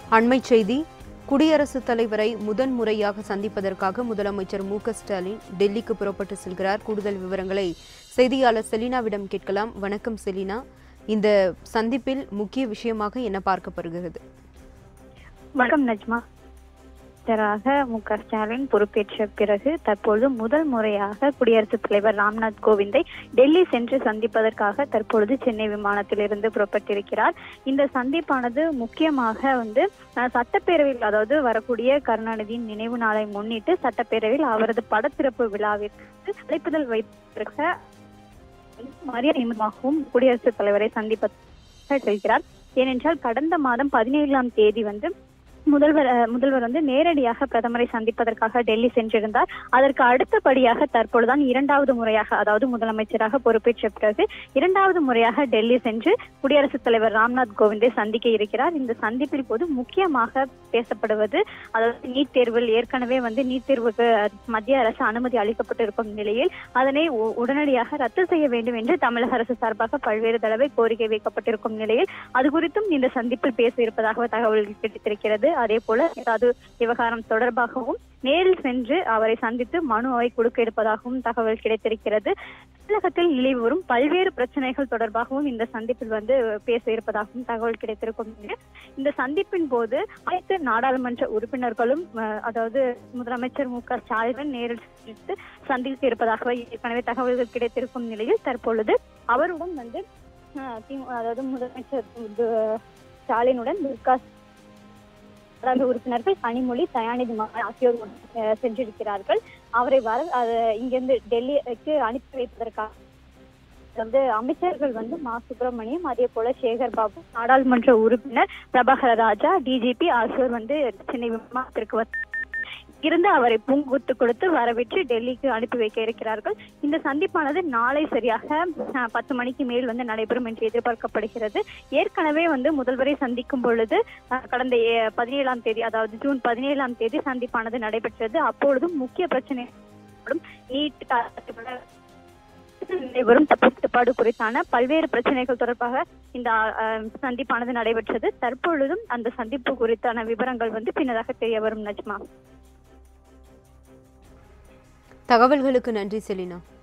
அண்மைச் செய்தி குடியரசுத் தலைவரை முதன்முறையாக சந்திப்பதற்காக முதலமைச்சர் மு க ஸ்டாலின் டெல்லிக்கு புறப்பட்டு செல்கிறார் கூடுதல் விவரங்களை செய்தியாளர் செலினாவிடம் கேட்கலாம் வணக்கம் செலினா இந்த சந்திப்பில் முக்கிய விஷயமாக என்ன பார்க்கப்படுகிறது வணக்கம் நஜ்மா அமைச்சராக மு க ஸ்டாலின் பொறுப்பேற்ற பிறகு தற்பொழுது முதல் முறையாக குடியரசுத் தலைவர் ராம்நாத் கோவிந்தை டெல்லி சென்று சந்திப்பதற்காக தற்பொழுது சென்னை விமானத்திலிருந்து புறப்பட்டிருக்கிறார் இந்த சந்திப்பானது முக்கியமாக வந்து அஹ், சட்டப்பேரவையில் அதாவது வரக்கூடிய கருணாநிதியின் நினைவு நாளை முன்னிட்டு சட்டப்பேரவையில் அவரது படத்திறப்பு விழாவிற்கு அழைப்புதல் வைத்திருக்க மரியாதை நிமித்தமாகவும் குடியரசுத் தலைவரை சந்திப்ப செல்கிறார் ஏனென்றால் கடந்த மாதம் பதினேழாம் தேதி வந்து முதல்வர் அஹ், முதல்வர் வந்து நேரடியாக பிரதமரை சந்திப்பதற்காக டெல்லி சென்றிருந்தார் அதற்கு அடுத்தபடியாக தற்பொழுதுதான் இரண்டாவது முறையாக அதாவது முதலமைச்சராக பொறுப்பேற்ற பிறகு இரண்டாவது முறையாக டெல்லி சென்று குடியரசுத் தலைவர் ராம்நாத் கோவிந்தை சந்திக்க இருக்கிறார் இந்த சந்திப்பில் போது முக்கியமாக பேசப்படுவது அதாவது நீட் தேர்வில் ஏற்கனவே வந்து நீட் தேர்வுக்கு அஹ், மத்திய அரசு அனுமதி அளிக்கப்பட்டிருக்கும் நிலையில் அதனை உ- உடனடியாக ரத்து செய்ய வேண்டும் என்று தமிழக அரசு சார்பாக பல்வேறு தடவை கோரிக்கை வைக்கப்பட்டிருக்கும் நிலையில் அது குறித்தும் இந்த சந்திப்பில் பேச இருப்பதாக தகவல்கள் கிடைத்திருக்கிறது அதே போல ஏதாவது விவகாரம் தொடர்பாகவும் நேரில் சென்று அவரை சந்தித்து மனுவை கொடுக்க இருப்பதாகவும் தகவல் கிடைத்திருக்கிறது தமிழகத்தில் நிலவி வரும் பல்வேறு பிரச்சனைகள் தொடர்பாகவும் இந்த சந்திப்பில் வந்து பேச இருப்பதாகவும் தகவல் கிடைத்திருக்கும் நிலையில் இந்த சந்திப்பின் போது அனைத்து நாடாளுமன்ற உறுப்பினர்களும் அஹ், அதாவது முதலமைச்சர் மு க ஸ்டாலின் நேரில் சந்தித்து சந்திக்க இருப்பதாக ஏற்கனவே தகவல்கள் கிடைத்திருக்கும் நிலையில் தற்பொழுது அவருடன் வந்து அஹ், தி- அதாவது முதலமைச்சர் து- ஸ்டாலினுடன் துர்கா நாடாளுமன்ற உறுப்பினர்கள் கனிமொழி தயாநிதி மாறன் ஆகியோர் அஹ், சென்றிருக்கிறார்கள் அவரை வர அது இங்கிருந்து டெல்லிக்கு அனுப்பி வைப்பதற்காக வந்து அமைச்சர்கள் வந்து மா சுப்பிரமணியம் அதே போல சேகர் பாபு நாடாளுமன்ற உறுப்பினர் பிரபாகர ராஜா டிஜிபி ஆகியோர் வந்து சென்னை விமானத்திற்கு வந்து இருந்து அவரை பூங்குத்து கொடுத்து வரவேற்று டெல்லிக்கு அனுப்பி வைக்க இருக்கிறார்கள் இந்த சந்திப்பானது நாளை சரியாக அஹ், பத்து மணிக்கு மேல் வந்து நடைபெறும் என்று எதிர்பார்க்கப்படுகிறது ஏற்கனவே வந்து முதல்வரை சந்திக்கும் பொழுது அஹ், கடந்த ஏ- பதினேழாம் தேதி அதாவது ஜூன் பதினேழாம் தேதி சந்திப்பானது நடைபெற்றது அப்பொழுதும் முக்கிய பிரச்சனை நீட் நடைபெறும் தட்டுப்பாடு குறித்தான பல்வேறு பிரச்சனைகள் தொடர்பாக இந்த அஹ், சந்திப்பானது நடைபெற்றது தற்பொழுதும் அந்த சந்திப்பு குறித்தான விவரங்கள் வந்து பின்னதாக தெரிய வரும் நஜ்மா தகவல்களுக்கு நன்றி செலினா